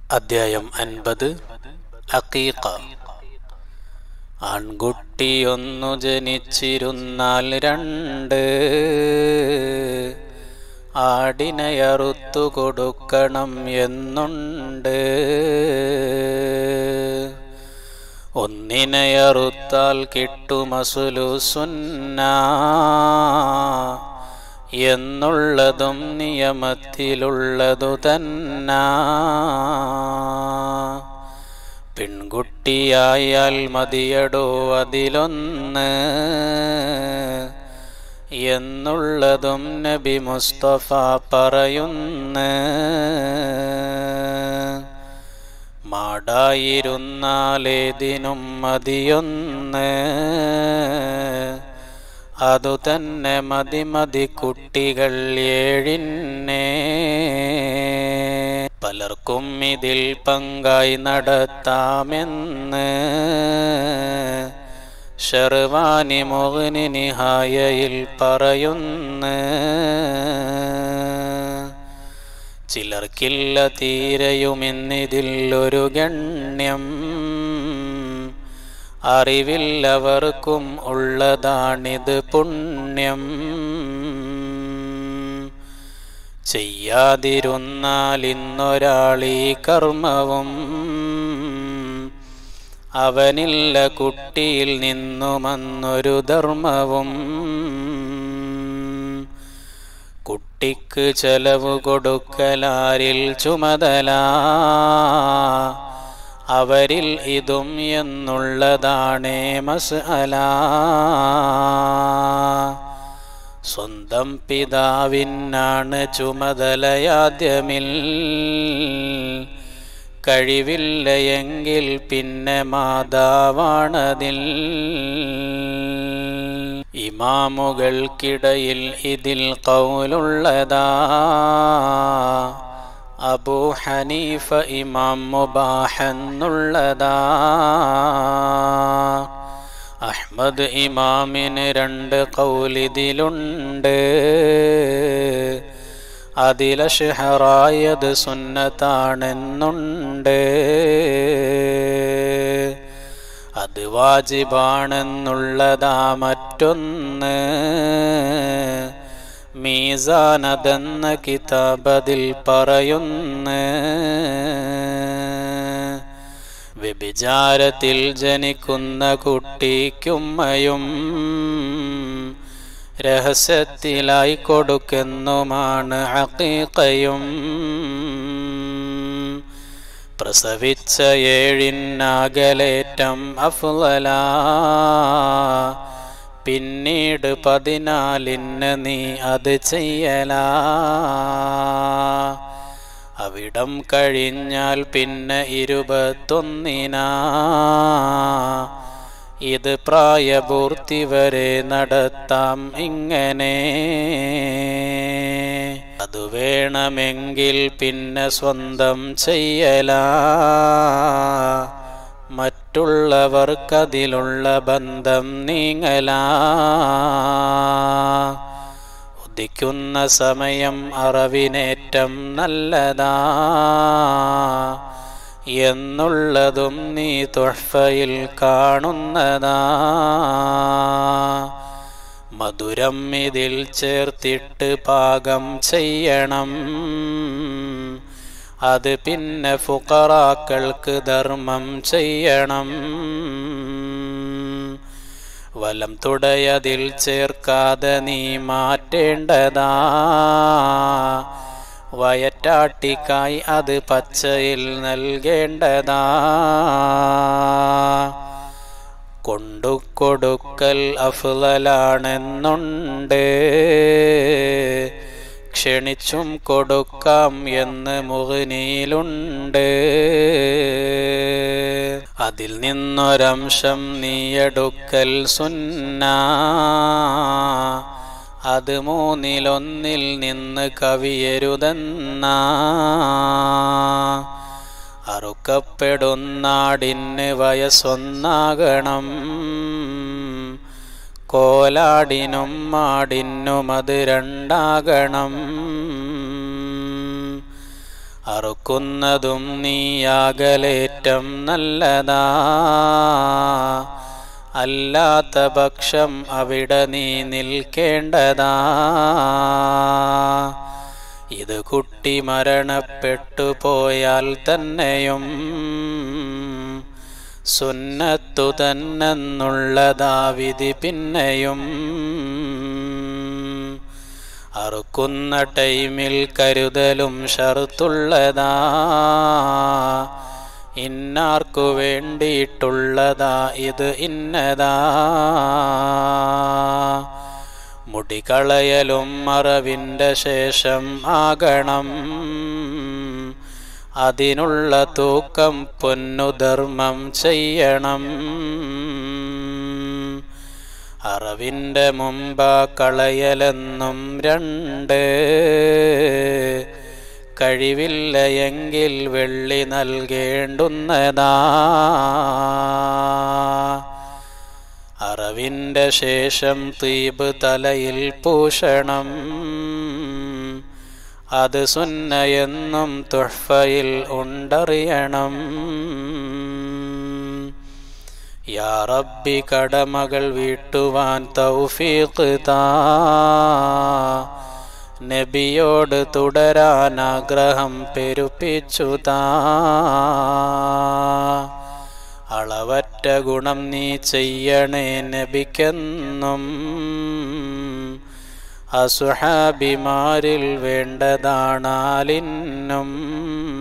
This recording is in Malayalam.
അദ്ധ്യായം അൻപത് അക്കീക്ക ആൺകുട്ടിയൊന്നു ജനിച്ചിരുന്നാൽ രണ്ട് ആടിനയറുത്തു കൊടുക്കണം എന്നുണ്ട് ഒന്നിനയറുത്താൽ കിട്ടുമസുലു സുന്ന എന്നുള്ളതും നിയമത്തിലുള്ളതു തന്ന പെൺകുട്ടിയായാൽ മതിയടോ അതിലൊന്ന് എന്നുള്ളതും നബി മുസ്തഫ പറയുന്നു മാടായിരുന്നാലേതിനും മതിയൊന്ന് അതു തന്നെ മതി മതി കുട്ടികൾ ഏഴിന്നെ പലർക്കും ഇതിൽ പങ്കായി നടത്താമെന്ന് ഷെർവാനി മോഹനി നിഹായയിൽ പറയുന്നു ചിലർക്കില്ല തീരയുമെന്നിതിൽ ഒരു ഗണ്യം അറിവില്ലവർക്കും ഉള്ളതാണിത് പുണ്യം ചെയ്യാതിരുന്നാൽ ഇന്നൊരാളീ കർമ്മവും അവനില്ല കുട്ടിയിൽ നിന്നുമന്നൊരു ധർമ്മവും കുട്ടിക്ക് ചെലവ് കൊടുക്കലാരിൽ ചുമതല അവരിൽ ഇതും എന്നുള്ളതാണേ മസ്അല സ്വന്തം പിതാവിനാണ് ചുമതലയാദ്യമിൽ കഴിവില്ല എങ്കിൽ പിന്നെ മാതാവാണതിൽ ഇമാമുകൾക്കിടയിൽ ഇതിൽ കൗലുള്ളതാ അബൂ ഹനീഫ ഇമാം മുബാഹെന്നുള്ളതാ അഹ്മദ് ഇമാമിന് രണ്ട് കൗലിതിലുണ്ട് അതിലഷഹറായത് സുന്നത്താണെന്നുണ്ട് അത് വാജിബാണെന്നുള്ളതാ മറ്റൊന്ന് മീസാനതെന്ന കിതാബതിൽ പറയുന്നു വ്യഭിചാരത്തിൽ ജനിക്കുന്ന കുട്ടിക്കുമ്മയും രഹസ്യത്തിലായി കൊടുക്കുന്നുമാണ് അക്കീക്കയും പ്രസവിച്ച ഏഴിനാകലേറ്റം അഫ്ലല പിന്നീട് പതിനാലിന് നീ അത് ചെയ്യല അവിടം കഴിഞ്ഞാൽ പിന്നെ ഇരുപത്തൊന്നിനാ ഇത് പ്രായപൂർത്തി വരെ നടത്താം ഇങ്ങനെ അത് വേണമെങ്കിൽ പിന്നെ സ്വന്തം ചെയ്യല മറ്റുള്ളവർക്കതിലുള്ള ബന്ധം നീങ്ങല ഉദിക്കുന്ന സമയം അറിവിനേറ്റം നല്ലതാ എന്നുള്ളതും നീ തൊഹ്ഫയിൽ കാണുന്നതാ മധുരം ഇതിൽ ചേർത്തിട്ട് പാകം ചെയ്യണം അത് പിന്നെ ഫുക്കറാക്കൾക്ക് ധർമ്മം ചെയ്യണം വലം തുടയതിൽ ചേർക്കാതെ നീ മാറ്റേണ്ടതാ വയറ്റാട്ടിക്കായി അത് പച്ചയിൽ നൽകേണ്ടതാ കൊണ്ടു കൊടുക്കൽ അഫ്ലലാണെന്നുണ്ട് ക്ഷണിച്ചും കൊടുക്കാം എന്ന് മുഹനിയിലുണ്ട് അതിൽ നിന്നൊരംശം നീയെടുക്കൽ സുന്ന അത് മൂന്നിലൊന്നിൽ നിന്ന് കവിയരുതെന്ന അറുക്കപ്പെടുന്നാടിന് വയസ്സൊന്നാകണം കോലാടിനും മാടിനും അത് രണ്ടാകണം അറുക്കുന്നതും നീയാകലേറ്റം നല്ലതാ അല്ലാത്ത പക്ഷം അവിടെ നീ നിൽക്കേണ്ടതാ ഇത് കുട്ടി മരണപ്പെട്ടു പോയാൽ തന്നെയും സുന്നത്തു തന്നെന്നുള്ളതാ വിധി പിന്നെയും അറുക്കുന്ന ടൈമിൽ കരുതലും ഷറുത്തുള്ളതാ ഇന്നാർക്കു വേണ്ടിയിട്ടുള്ളതാ ഇത് ഇന്നതാ മുടികളയലും മറവിൻ്റെ ശേഷം ആകണം അതിനുള്ള തൂക്കം പൊന്നുധർമ്മം ചെയ്യണം അറവിൻ്റെ മുമ്പ കളയലെന്നും രണ്ട് കഴിവില്ല എങ്കിൽ വെള്ളി നൽകേണ്ടുന്നതാ അറവിൻ്റെ ശേഷം തീബ് തലയിൽ പൂഷണം അത് സുന്നയെന്നും തുഹ്ഫയിൽ ഉണ്ടറിയണം യാ റബ്ബി കടമകൾ വീട്ടുവാൻ തൗഫീഖ് താ നബിയോട് തുടരാൻ ആഗ്രഹം പെരുപ്പിച്ചു താ അളവറ്റ ഗുണം നീ ചെയ്യണേ നബിക്കെന്നും അസുഹാബിമാരിൽ വേണ്ടതാണാലിന്നും